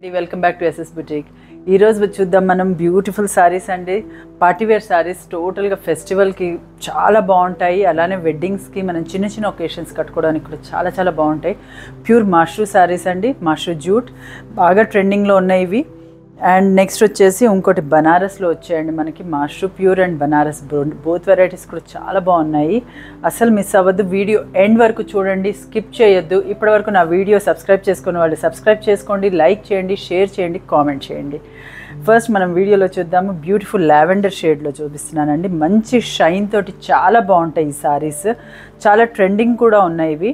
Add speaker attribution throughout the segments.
Speaker 1: Welcome back to SS boutique ఈరోజు చూద్దాం మనం బ్యూటిఫుల్ శారీస్ అండి పార్టీవేర్ శారీస్ టోటల్గా ఫెస్టివల్కి చాలా బాగుంటాయి అలానే వెడ్డింగ్స్కి మనం చిన్న చిన్న ఒకేషన్స్ కట్టుకోవడానికి కూడా చాలా చాలా బాగుంటాయి ప్యూర్ మాష్రూ శారీస్ అండి మాష్రూ జూట్ బాగా ట్రెండింగ్లో ఉన్నాయి ఇవి అండ్ నెక్స్ట్ వచ్చేసి ఇంకోటి బనారస్లో వచ్చాయండి మనకి మాష్రూ pure and Banaras both varieties కూడా చాలా బాగున్నాయి అసలు మిస్ అవ్వద్దు వీడియో ఎండ్ వరకు చూడండి స్కిప్ చేయొద్దు ఇప్పటివరకు నా వీడియో సబ్స్క్రైబ్ చేసుకున్న వాళ్ళు సబ్స్క్రైబ్ చేసుకోండి లైక్ చేయండి షేర్ చేయండి కామెంట్ చేయండి ఫస్ట్ మనం వీడియోలో చూద్దాము బ్యూటిఫుల్ లావెండర్ షేడ్లో చూపిస్తున్నానండి మంచి షైన్ తోటి చాలా బాగుంటాయి ఈ సారీస్ చాలా ట్రెండింగ్ కూడా ఉన్నాయి ఇవి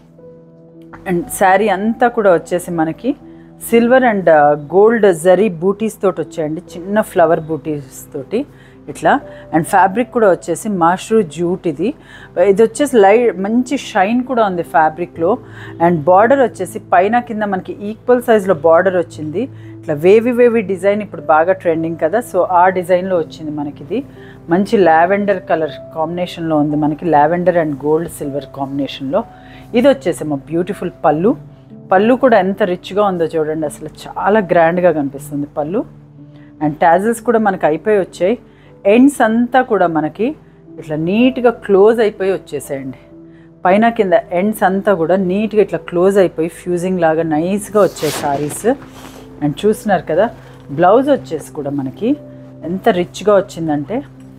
Speaker 1: అండ్ శారీ అంతా కూడా వచ్చేసి మనకి సిల్వర్ అండ్ గోల్డ్ జరీ బూటీస్ తోటి వచ్చాయండి చిన్న ఫ్లవర్ బూటీస్ తోటి ఇట్లా అండ్ ఫ్యాబ్రిక్ కూడా వచ్చేసి మాష్రూ జూట్ ఇది ఇది వచ్చేసి లై మంచి షైన్ కూడా ఉంది ఫ్యాబ్రిక్లో అండ్ బార్డర్ వచ్చేసి పైన కింద మనకి ఈక్వల్ సైజ్లో బార్డర్ వచ్చింది ఇట్లా వేవి వేవి డిజైన్ ఇప్పుడు బాగా ట్రెండింగ్ కదా సో ఆ డిజైన్లో వచ్చింది మనకి ఇది మంచి లావెండర్ కలర్ కాంబినేషన్లో ఉంది మనకి లావెండర్ అండ్ గోల్డ్ సిల్వర్ కాంబినేషన్లో ఇది వచ్చేసేమో బ్యూటిఫుల్ పళ్ళు పళ్ళు కూడా ఎంత రిచ్గా ఉందో చూడండి అసలు చాలా గ్రాండ్గా కనిపిస్తుంది పళ్ళు అండ్ టాజిల్స్ కూడా మనకి అయిపోయి వచ్చాయి ఎండ్స్ అంతా కూడా మనకి ఇట్లా నీట్గా క్లోజ్ అయిపోయి వచ్చేసాయండి పైన కింద ఎండ్స్ అంతా కూడా నీట్గా ఇట్లా క్లోజ్ అయిపోయి ఫ్యూజింగ్ లాగా నైస్గా వచ్చాయి సారీస్ అండ్ చూస్తున్నారు కదా బ్లౌజ్ వచ్చేసి కూడా మనకి ఎంత రిచ్గా వచ్చిందంటే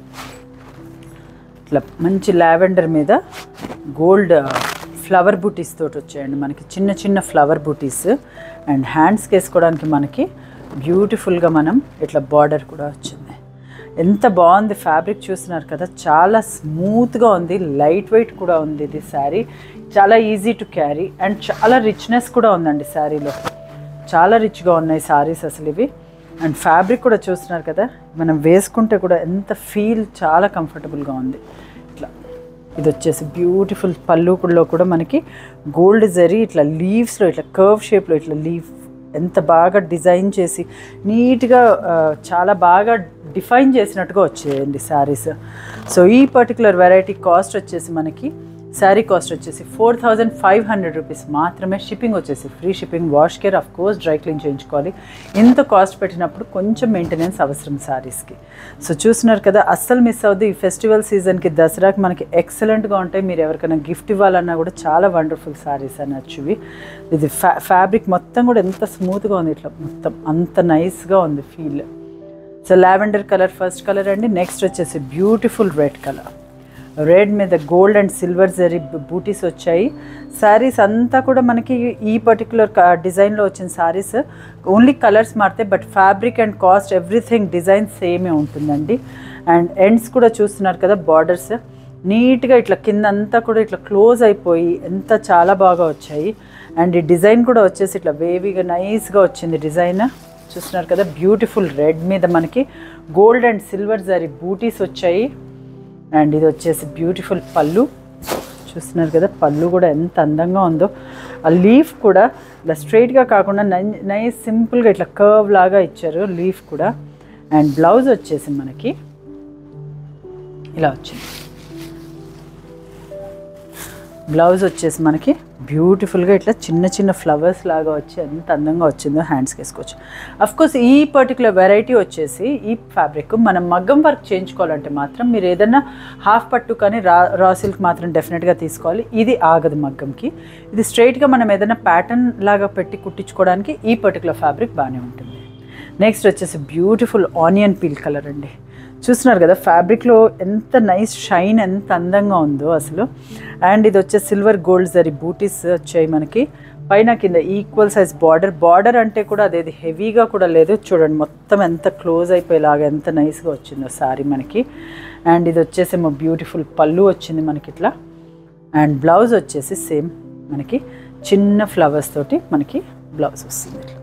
Speaker 1: ఇట్లా మంచి లావెండర్ మీద గోల్డ్ ఫ్లవర్ బూటీస్ తోటి వచ్చాయండి మనకి చిన్న చిన్న ఫ్లవర్ బూటీస్ అండ్ హ్యాండ్స్కి వేసుకోవడానికి మనకి బ్యూటిఫుల్గా మనం ఇట్లా బార్డర్ కూడా వచ్చింది ఎంత బాగుంది ఫ్యాబ్రిక్ చూస్తున్నారు కదా చాలా స్మూత్గా ఉంది లైట్ వెయిట్ కూడా ఉంది ఇది శారీ చాలా ఈజీ టు క్యారీ అండ్ చాలా రిచ్నెస్ కూడా ఉందండి శారీలో చాలా రిచ్గా ఉన్నాయి సారీస్ అసలు ఇవి అండ్ ఫ్యాబ్రిక్ కూడా చూస్తున్నారు కదా మనం వేసుకుంటే కూడా ఎంత ఫీల్ చాలా కంఫర్టబుల్గా ఉంది ఇట్లా ఇది వచ్చేసి బ్యూటిఫుల్ పళ్ళులో కూడా మనకి గోల్డ్ జరీ ఇట్లా లీవ్స్లో ఇట్లా కర్వ్ షేప్లో ఇట్లా లీవ్ ఎంత బాగా డిజైన్ చేసి నీట్గా చాలా బాగా డిఫైన్ చేసినట్టుగా వచ్చేయండి శారీస్ సో ఈ పర్టికులర్ వెరైటీ కాస్ట్ వచ్చేసి మనకి శారీ కాస్ట్ వచ్చేసి four thousand five hundred rupees మాత్రమే షిప్పింగ్ వచ్చేసి free shipping wash care of course dry clean చేయించుకోవాలి ఇంత కాస్ట్ పెట్టినప్పుడు కొంచెం మెయింటెనెన్స్ అవసరం శారీస్కి సో చూస్తున్నారు కదా అస్సలు మిస్ అవుద్ది ఈ ఫెస్టివల్ సీజన్కి దసరాకి మనకి ఎక్సలెంట్గా ఉంటాయి మీరు ఎవరికైనా గిఫ్ట్ ఇవ్వాలన్నా కూడా చాలా వండర్ఫుల్ శారీస్ అనొచ్చు ఇవి ఇది ఫ్యా ఫ్యాబ్రిక్ మొత్తం కూడా ఎంత స్మూత్గా ఉంది ఇట్లా మొత్తం అంత నైస్గా ఉంది feel so lavender colour first colour అండి నెక్స్ట్ వచ్చేసి బ్యూటిఫుల్ రెడ్ కలర్ రెడ్ మీద గోల్డ్ అండ్ సిల్వర్ జరీ బూటీస్ వచ్చాయి శారీస్ అంతా కూడా మనకి ఈ పర్టికులర్ డిజైన్లో వచ్చిన శారీస్ ఓన్లీ కలర్స్ మారితే but fabric and cost everything design సేమే ఉంటుందండి అండ్ ఎండ్స్ కూడా చూస్తున్నారు కదా బార్డర్స్ నీట్గా ఇట్లా కింద అంతా కూడా ఇట్లా క్లోజ్ అయిపోయి ఎంత చాలా బాగా వచ్చాయి అండ్ ఈ డిజైన్ కూడా వచ్చేసి ఇట్లా వేవీగా నైస్గా వచ్చింది డిజైన్ చూస్తున్నారు కదా బ్యూటిఫుల్ రెడ్ మీద మనకి గోల్డ్ అండ్ సిల్వర్ జరీ బూటీస్ వచ్చాయి అండ్ ఇది వచ్చేసి బ్యూటిఫుల్ పళ్ళు చూస్తున్నారు కదా పళ్ళు కూడా ఎంత అందంగా ఉందో ఆ లీఫ్ కూడా ఇలా స్ట్రైట్గా కాకుండా నైస్ సింపుల్గా ఇట్లా కర్వ్ లాగా ఇచ్చారు లీఫ్ కూడా అండ్ బ్లౌజ్ వచ్చేసి మనకి ఇలా వచ్చింది బ్లౌజ్ వచ్చేసి మనకి బ్యూటిఫుల్గా ఇట్లా చిన్న చిన్న ఫ్లవర్స్ లాగా వచ్చి ఎంత అందంగా వచ్చిందో హ్యాండ్స్కి వేసుకోవచ్చు అఫ్కోర్స్ ఈ పర్టికులర్ వెరైటీ వచ్చేసి ఈ ఫ్యాబ్రిక్ మనం మగ్గం వర్క్ చేయించుకోవాలంటే మాత్రం మీరు ఏదైనా హాఫ్ పట్టు కానీ రా రా సిల్క్ మాత్రం డెఫినెట్గా తీసుకోవాలి ఇది ఆగదు మగ్గంకి ఇది స్ట్రైట్గా మనం ఏదైనా ప్యాటర్న్ లాగా పెట్టి కుట్టించుకోవడానికి ఈ పర్టికులర్ ఫ్యాబ్రిక్ బాగానే ఉంటుంది నెక్స్ట్ వచ్చేసి బ్యూటిఫుల్ ఆనియన్ పీల్ కలర్ అండి చూస్తున్నారు కదా ఫ్యాబ్రిక్లో ఎంత నైస్ షైన్ ఎంత అందంగా ఉందో అసలు అండ్ ఇది వచ్చే సిల్వర్ గోల్డ్ జరీ బూటీస్ వచ్చాయి మనకి పైన కింద ఈక్వల్ సైజ్ బార్డర్ బార్డర్ అంటే కూడా అదేది హెవీగా కూడా లేదు చూడండి మొత్తం ఎంత క్లోజ్ అయిపోయేలాగా ఎంత నైస్గా వచ్చిందో సారీ మనకి అండ్ ఇది వచ్చేసేమో బ్యూటిఫుల్ పళ్ళు వచ్చింది మనకి ఇట్లా అండ్ బ్లౌజ్ వచ్చేసి సేమ్ మనకి చిన్న ఫ్లవర్స్ తోటి మనకి బ్లౌజ్ వస్తుంది ఇట్లా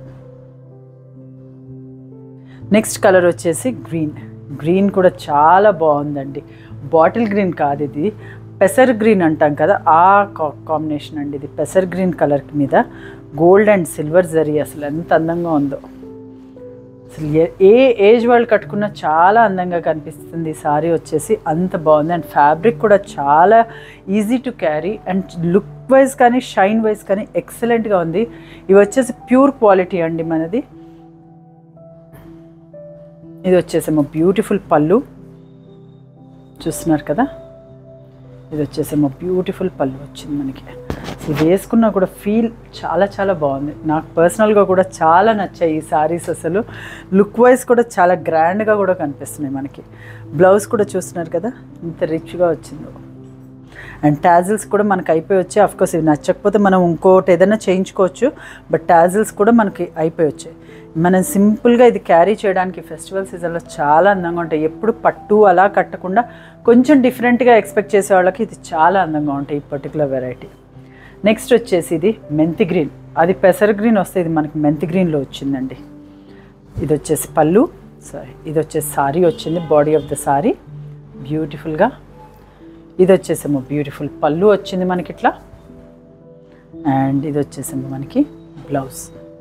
Speaker 1: నెక్స్ట్ కలర్ వచ్చేసి గ్రీన్ గ్రీన్ కూడా చాలా బాగుందండి బాటిల్ గ్రీన్ కాదు ఇది పెసర్ గ్రీన్ అంటాం కదా ఆ కాంబినేషన్ అండి ఇది పెసర్ గ్రీన్ కలర్ మీద గోల్డ్ అండ్ సిల్వర్ జరీ అసలు ఎంత అందంగా ఉందో అసలు ఏ- ఏ ఏజ్ వాళ్ళు కట్టుకున్నా చాలా అందంగా కనిపిస్తుంది ఈ సారీ వచ్చేసి అంత బాగుంది అండ్ ఫ్యాబ్రిక్ కూడా చాలా easy to carry and look wise కానీ షైన్ వైజ్ కానీ ఎక్సలెంట్గా ఉంది ఇవి వచ్చేసి ప్యూర్ క్వాలిటీ అండి మనది ఇది వచ్చేసేమో బ్యూటిఫుల్ పళ్ళు చూస్తున్నారు కదా ఇది వచ్చేసేమో బ్యూటిఫుల్ పళ్ళు వచ్చింది మనకి ఇది వేసుకున్నా కూడా ఫీల్ చాలా చాలా బాగుంది నాకు పర్సనల్గా కూడా చాలా నచ్చాయి ఈ సారీస్ అసలు లుక్ వైజ్ కూడా చాలా గ్రాండ్గా కూడా కనిపిస్తున్నాయి మనకి బ్లౌజ్ కూడా చూస్తున్నారు కదా ఇంత రిచ్గా వచ్చిందో అండ్ టాజిల్స్ కూడా మనకి అయిపోయి వచ్చాయి అఫ్కోర్స్ ఇవి నచ్చకపోతే మనం ఇంకోటి ఏదైనా చేయించుకోవచ్చు బట్ టాజిల్స్ కూడా మనకి అయిపోయి వచ్చాయి మనం సింపుల్గా ఇది క్యారీ చేయడానికి ఫెస్టివల్ సీజన్లో చాలా అందంగా ఉంటాయి ఎప్పుడు పట్టు అలా కట్టకుండా కొంచెం డిఫరెంట్గా ఎక్స్పెక్ట్ చేసే వాళ్ళకి ఇది చాలా అందంగా ఉంటాయి ఈ పర్టికులర్ వెరైటీ నెక్స్ట్ వచ్చేసి ఇది మెంతి గ్రీన్ అది పెసర గ్రీన్ వస్తే ఇది మనకి మెంతి గ్రీన్లో వచ్చిందండి ఇది వచ్చేసి పళ్ళు సారీ ఇది వచ్చేసి సారీ వచ్చింది బాడీ ఆఫ్ ద సారీ బ్యూటిఫుల్గా ఇది వచ్చేసేమో బ్యూటిఫుల్ పళ్ళు వచ్చింది మనకి ఇట్లా అండ్ ఇది వచ్చేసేమో మనకి blouse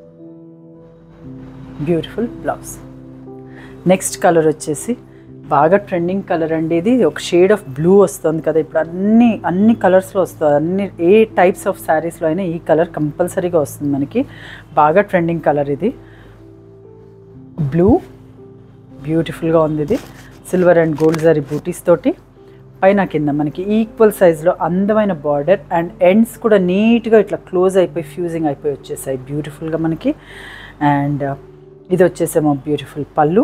Speaker 1: beautiful blouse next colour వచ్చేసి బాగా ట్రెండింగ్ కలర్ అండి ఇది ఒక షేడ్ ఆఫ్ బ్లూ వస్తుంది కదా ఇప్పుడు అన్ని అన్ని కలర్స్లో వస్తుంది అన్ని ఏ టైప్స్ ఆఫ్ శారీస్లో అయినా ఈ కలర్ కంపల్సరీగా వస్తుంది మనకి బాగా ట్రెండింగ్ కలర్ ఇది బ్లూ బ్యూటిఫుల్గా ఉంది ఇది సిల్వర్ అండ్ గోల్డ్ జరీ బూటీస్ తోటి పైన కింద మనకి ఈక్వల్ సైజ్లో అందమైన బార్డర్ అండ్ ఎండ్స్ కూడా నీట్గా ఇట్లా క్లోజ్ అయిపోయి ఫ్యూజింగ్ అయిపోయి వచ్చేసాయి బ్యూటిఫుల్గా మనకి అండ్ ఇది వచ్చేసేమో బ్యూటిఫుల్ పళ్ళు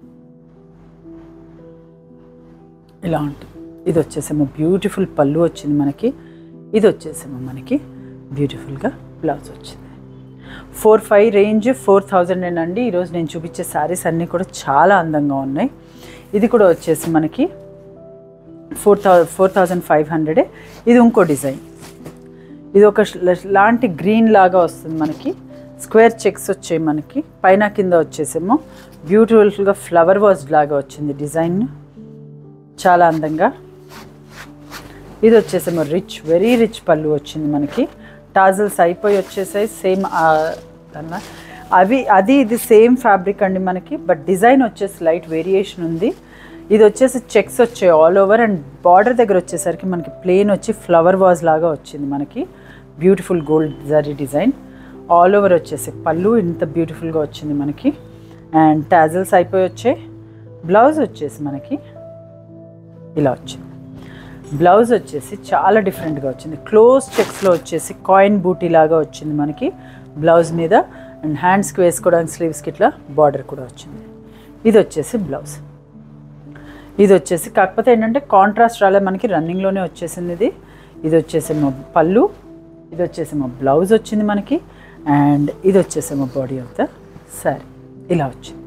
Speaker 1: ఇలా ఉంటుంది ఇది వచ్చేసేమో బ్యూటిఫుల్ పళ్ళు వచ్చింది మనకి ఇది వచ్చేసేమో మనకి బ్యూటిఫుల్గా బ్లౌజ్ వచ్చింది four five range four thousand అండి ఈరోజు నేను చూపించే శారీస్ అన్నీ కూడా చాలా అందంగా ఉన్నాయి ఇది కూడా వచ్చేసి మనకి four thou four thousand five హండ్రెడే ఇది ఇంకో డిజైన్ ఇది ఒక ల- లాంటి గ్రీన్ లాగా వస్తుంది మనకి స్క్వేర్ చెక్స్ వచ్చాయి మనకి పైన కింద వచ్చేసేమో బ్యూటిఫుల్గా ఫ్లవర్ వాజ్ లాగా వచ్చింది డిజైన్ చాలా అందంగా ఇది వచ్చేసేమో రిచ్ వెరీ రిచ్ పళ్ళు వచ్చింది మనకి టాజల్స్ అయిపోయి వచ్చేసాయి సేమ్ అన్న అవి అది ఇది సేమ్ ఫ్యాబ్రిక్ అండి మనకి బట్ డిజైన్ వచ్చేసి లైట్ వేరియేషన్ ఉంది ఇది వచ్చేసి చెక్స్ వచ్చాయి ఆల్ ఓవర్ అండ్ బార్డర్ దగ్గర వచ్చేసరికి మనకి ప్లెయిన్ వచ్చి ఫ్లవర్ వాజ్ లాగా వచ్చింది మనకి beautiful gold zari design all over వచ్చేసి పళ్ళు ఇంత బ్యూటిఫుల్గా వచ్చింది మనకి అండ్ టాజల్స్ అయిపోయి వచ్చాయి బ్లౌజ్ వచ్చేసి మనకి ఇలా వచ్చింది బ్లౌజ్ వచ్చేసి చాలా డిఫరెంట్గా వచ్చింది క్లోజ్ చెక్స్లో వచ్చేసి కాయిన్ బూటీ లాగా వచ్చింది మనకి బ్లౌజ్ మీద అండ్ హ్యాండ్స్కి వేసుకోవడానికి స్లీవ్స్కి ఇట్లా బార్డర్ కూడా వచ్చింది ఇది వచ్చేసి బ్లౌజ్ ఇది వచ్చేసి కాకపోతే ఏంటంటే కాంట్రాస్ట్ రాలే మనకి రన్నింగ్లోనే వచ్చేసింది ఇది ఇది వచ్చేసేమో పళ్ళు ఇది వచ్చేసేమో బ్లౌజ్ వచ్చింది మనకి అండ్ ఇది వచ్చేసేమో బాడీ ఆఫ్ ద శారీ ఇలా వచ్చింది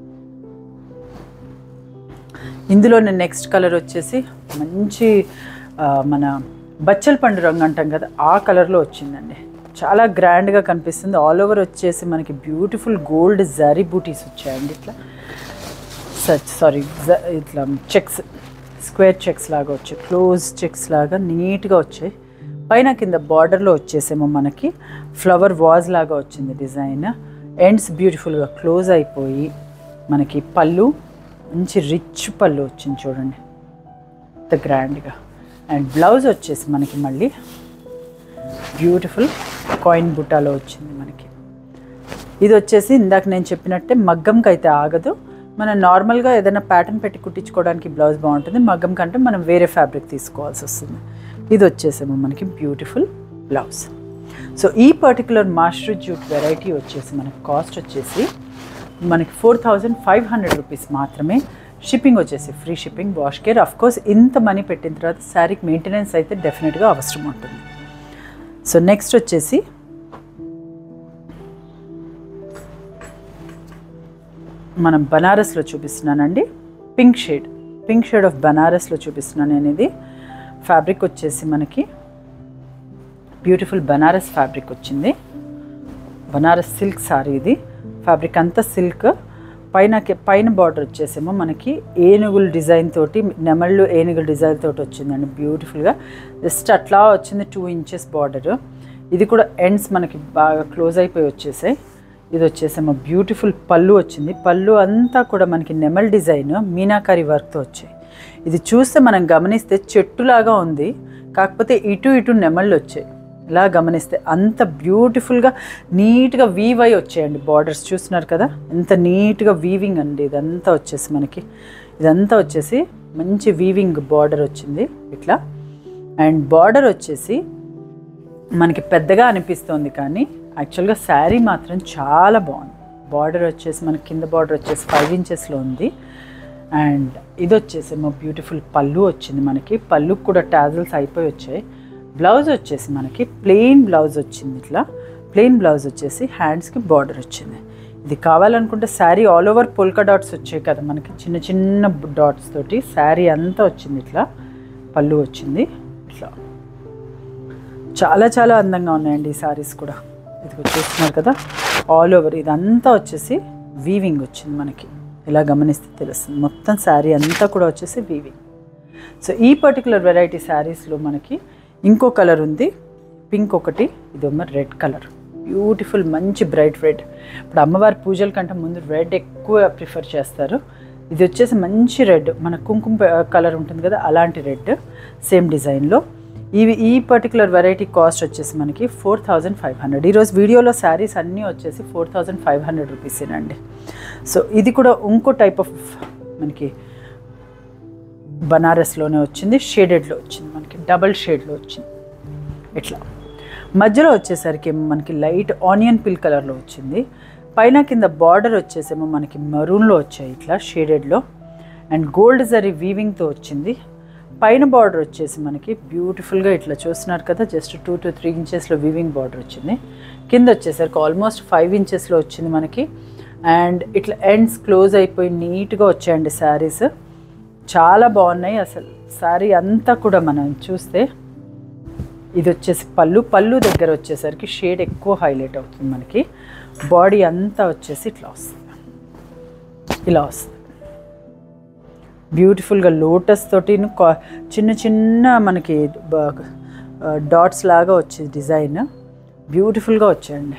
Speaker 1: ఇందులోనే నెక్స్ట్ కలర్ వచ్చేసి మంచి ఆ, మన బచ్చల పండు రంగు అంటాం కదా ఆ కలర్లో వచ్చిందండి చాలా గ్రాండ్గా కనిపిస్తుంది ఆల్ ఓవర్ వచ్చేసి మనకి బ్యూటిఫుల్ గోల్డ్ జరీ బూటీస్ వచ్చాయండి ఇట్లా సచ్ సారీ ఇట్లా చెక్స్ స్క్వేర్ చెక్స్ లాగా వచ్చాయి క్లోజ్ చెక్స్ లాగా నీట్గా వచ్చాయి పైన కింద బార్డర్లో వచ్చేసేమో మనకి ఫ్లవర్ వాజ్ లాగా వచ్చింది డిజైన్ ఎండ్స్ బ్యూటిఫుల్గా క్లోజ్ అయిపోయి మనకి పళ్ళు మంచి రిచ్ పళ్ళు వచ్చింది చూడండి ఇంత గ్రాండ్గా అండ్ బ్లౌజ్ వచ్చేసి మనకి మళ్ళీ బ్యూటిఫుల్ కాయిన్ బుట్టాలో వచ్చింది మనకి ఇది వచ్చేసి ఇందాక నేను చెప్పినట్టే మగ్గంకి అయితే ఆగదు మనం నార్మల్గా ఏదైనా ప్యాటర్న్ పెట్టి కుట్టించుకోవడానికి బ్లౌజ్ బాగుంటుంది మగ్గం కంటే మనం వేరే ఫ్యాబ్రిక్ తీసుకోవాల్సి వస్తుంది ఇది వచ్చేసేమో మనకి బ్యూటిఫుల్ బ్లౌజ్ సో ఈ పర్టికులర్ మాస్టర్ జూట్ వెరైటీ వచ్చేసి మనకి కాస్ట్ వచ్చేసి మనకి four thousand five hundred rupees మాత్రమే షిప్పింగ్ వచ్చేసి free shipping wash care of course ఇంత మనీ పెట్టిన తర్వాత శారీకి మెయింటెనెన్స్ అయితే డెఫినెట్గా అవసరం ఉంటుంది సో నెక్స్ట్ వచ్చేసి మనం బనారస్లో చూపిస్తున్నానండి pink shade pink shade of బనారస్లో చూపిస్తున్నాను నేను ఇది ఫ్యాబ్రిక్ వచ్చేసి మనకి బ్యూటిఫుల్ బనారస్ ఫ్యాబ్రిక్ వచ్చింది బనారస్ సిల్క్ సారీ ఇది ఫ్యాబ్రిక్ అంతా సిల్క్ పైన పైన బార్డర్ వచ్చేసేమో మనకి ఏనుగుల డిజైన్ తోటి నెమళ్ళు ఏనుగుల డిజైన్ తోటి వచ్చిందండి బ్యూటిఫుల్గా జస్ట్ అట్లా వచ్చింది టూ ఇంచెస్ బార్డర్ ఇది కూడా ఎండ్స్ మనకి బాగా క్లోజ్ అయిపోయి వచ్చేసాయి ఇది వచ్చేసేమో బ్యూటిఫుల్ పళ్ళు వచ్చింది పళ్ళు అంతా కూడా మనకి నెమల్ డిజైన్ మీనాకారి వర్క్తో వచ్చాయి ఇది చూస్తే మనం గమనిస్తే చెట్టులాగా ఉంది కాకపోతే ఇటు ఇటు నెమళ్ళు వచ్చాయి ఇలా గమనిస్తే అంత బ్యూటిఫుల్గా నీట్గా వీవ్ అయి వచ్చాయండి బార్డర్స్ చూస్తున్నారు కదా ఎంత నీట్గా వీవింగ్ అండి ఇదంతా వచ్చేసి మనకి ఇదంతా వచ్చేసి మంచి వీవింగ్ బార్డర్ వచ్చింది ఇట్లా అండ్ బార్డర్ వచ్చేసి మనకి పెద్దగా అనిపిస్తుంది కానీ యాక్చువల్గా శారీ మాత్రం చాలా బాగుంది బార్డర్ వచ్చేసి మనకి కింద బార్డర్ వచ్చేసి ఫైవ్ ఇంచెస్లో ఉంది అండ్ ఇది వచ్చేసేమో బ్యూటిఫుల్ పళ్ళు వచ్చింది మనకి పళ్ళుకి కూడా టాజల్స్ అయిపోయి వచ్చాయి బ్లౌజ్ వచ్చేసి మనకి ప్లెయిన్ బ్లౌజ్ వచ్చింది ఇట్లా ప్లెయిన్ బ్లౌజ్ వచ్చేసి హ్యాండ్స్కి బార్డర్ వచ్చింది ఇది కావాలనుకుంటే sari all over polka dots వచ్చాయి కదా మనకి చిన్న చిన్న డాట్స్ తోటి శారీ అంతా వచ్చింది ఇట్లా పళ్ళు వచ్చింది ఇట్లా చాలా చాలా అందంగా ఉన్నాయండి ఈ సారీస్ కూడా ఇది చూస్తున్నారు కదా ఆల్ ఓవర్ ఇదంతా వచ్చేసి వీవింగ్ వచ్చింది మనకి ఇలా గమనిస్తే తెలుస్తుంది మొత్తం శారీ అంతా కూడా వచ్చేసి వీవింగ్ సో ఈ పర్టికులర్ వెరైటీ శారీస్లో మనకి ఇంకో కలర్ ఉంది పింక్ ఒకటి ఇది ఉన్న రెడ్ కలర్ బ్యూటిఫుల్ మంచి బ్రైట్ రెడ్ ఇప్పుడు అమ్మవారి పూజల కంటే ముందు రెడ్ ఎక్కువ ప్రిఫర్ చేస్తారు ఇది వచ్చేసి మంచి రెడ్ మన కుంకుమ కలర్ ఉంటుంది కదా అలాంటి రెడ్ సేమ్ డిజైన్లో ఇవి ఈ పర్టికులర్ వెరైటీ కాస్ట్ వచ్చేసి మనకి ఫోర్ థౌజండ్ ఫైవ్ హండ్రెడ్ ఈరోజు వీడియోలో శారీస్ అన్నీ వచ్చేసి ఫోర్ థౌజండ్ ఫైవ్ హండ్రెడ్ రూపీసేనండి సో ఇది కూడా ఇంకో టైప్ ఆఫ్ మనకి బనారస్లోనే వచ్చింది షేడెడ్లో వచ్చింది మనకి డబల్ షేడ్లో వచ్చింది ఇట్లా మధ్యలో వచ్చేసరికి మనకి లైట్ ఆనియన్ పిల్ కలర్లో వచ్చింది పైన కింద బార్డర్ వచ్చేసేమో మనకి మరూన్లో వచ్చాయి ఇట్లా షేడెడ్లో అండ్ గోల్డ్ జరీ వీవింగ్తో వచ్చింది పైన బార్డర్ వచ్చేసి మనకి బ్యూటిఫుల్గా ఇట్లా చూస్తున్నారు కదా జస్ట్ టూ టు త్రీ ఇంచెస్లో వీవింగ్ బార్డర్ వచ్చింది కింద వచ్చేసరికి ఆల్మోస్ట్ ఫైవ్ ఇంచెస్లో వచ్చింది మనకి అండ్ ఇట్లా ఎండ్స్ క్లోజ్ అయిపోయి నీట్గా వచ్చాయండి శారీస్ చాలా బాగున్నాయి అసలు శారీ అంతా కూడా మనం చూస్తే ఇది వచ్చేసి పళ్ళు పళ్ళు దగ్గర వచ్చేసరికి షేడ్ ఎక్కువ హైలైట్ అవుతుంది మనకి బాడీ అంతా వచ్చేసి ఇట్లా వస్తుంది ఇలా వస్తుంది బ్యూటిఫుల్గా లోటస్ తోటి కా- చిన్న చిన్న మనకి డాట్స్ లాగా వచ్చేది డిజైన్ బ్యూటిఫుల్గా వచ్చాయండి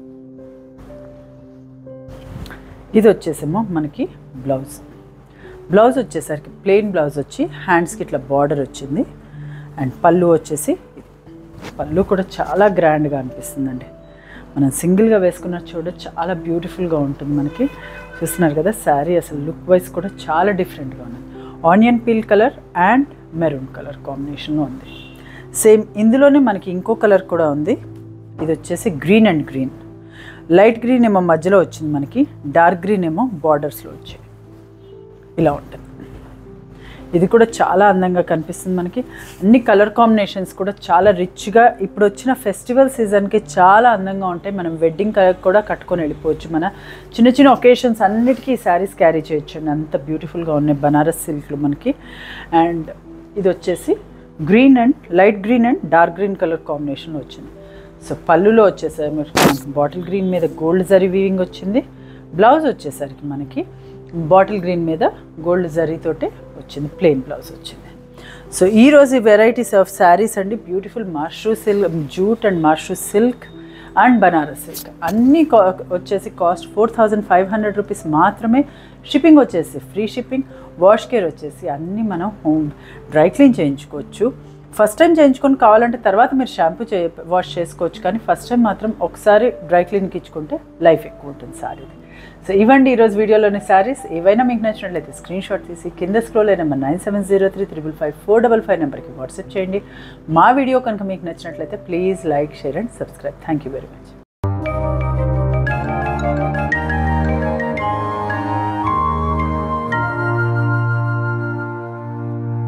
Speaker 1: ఇది వచ్చేసేమో మనకి బ్లౌజ్ బ్లౌజ్ వచ్చేసరికి ప్లెయిన్ బ్లౌజ్ వచ్చి హ్యాండ్స్కి ఇట్లా బార్డర్ వచ్చింది అండ్ పళ్ళు వచ్చేసి ఇది. పళ్ళు కూడా చాలా గ్రాండ్గా అనిపిస్తుందండి మనం సింగిల్గా వేసుకున్న చూడ చాలా బ్యూటిఫుల్గా ఉంటుంది మనకి చూస్తున్నారు కదా శారీ అసలు లుక్ వైజ్ కూడా చాలా డిఫరెంట్గా ఉంది onion peel colour and maroon colour కాంబినేషన్లో ఉంది సేమ్ ఇందులోనే మనకి ఇంకో కలర్ కూడా ఉంది ఇది వచ్చేసి green and green light green ఏమో మధ్యలో వచ్చింది మనకి డార్క్ గ్రీన్ ఏమో బార్డర్స్లో వచ్చాయి ఇలా ఉంటుంది ఇది కూడా చాలా అందంగా కనిపిస్తుంది మనకి అన్ని కలర్ కాంబినేషన్స్ కూడా చాలా రిచ్గా ఇప్పుడు వచ్చిన ఫెస్టివల్ సీజన్కి చాలా అందంగా ఉంటాయి మనం వెడ్డింగ్ కూడా కట్టుకొని వెళ్ళిపోవచ్చు మన చిన్న చిన్న ఒకేషన్స్ అన్నిటికీ ఈ శారీస్ క్యారీ చేయొచ్చు అండి అంత బ్యూటిఫుల్గా ఉన్నాయి బనారస్ సిల్క్లు మనకి అండ్ ఇది వచ్చేసి green and light green and dark green colour కాంబినేషన్లో వచ్చింది సో పళ్ళులో వచ్చేసరికి మనకి బాటిల్ గ్రీన్ మీద గోల్డ్ జరీ వీవింగ్ వచ్చింది బ్లౌజ్ వచ్చేసరికి మనకి బాటిల్ గ్రీన్ మీద గోల్డ్ జరీతోటి వచ్చింది ప్లెయిన్ బ్లౌజ్ వచ్చింది సో ఈరోజు ఈ వెరైటీస్ ఆఫ్ శారీస్ అండి beautiful mashru silk jute and mashru silk and Banaras silk అన్నీ కా వచ్చేసి cost four thousand five hundred rupees మాత్రమే షిప్పింగ్ వచ్చేసి ఫ్రీ షిప్పింగ్ వాష్ కేర్ వచ్చేసి అన్నీ మనం హోమ్ డ్రై క్లీన్ చేయించుకోవచ్చు ఫస్ట్ టైం చేయించుకొని కావాలంటే తర్వాత మీరు షాంపూ చే వాష్ చేసుకోవచ్చు కానీ ఫస్ట్ టైం మాత్రం ఒకసారి డ్రై క్లీన్కి ఇచ్చుకుంటే లైఫ్ ఎక్కువ ఉంటుంది సారీ సో ఇవ్వండి ఈరోజు వీడియోలోని శారీస్ ఏవైనా మీకు నచ్చినట్లయితే స్క్రీన్ షాట్ తీసి కింద స్క్రోల్ అయిన number nine seven zero three triple five four double five నెంబర్కి వాట్సాప్ చేయండి మా వీడియో కనుక మీకు నచ్చినట్లయితే please like share and subscribe thank you very much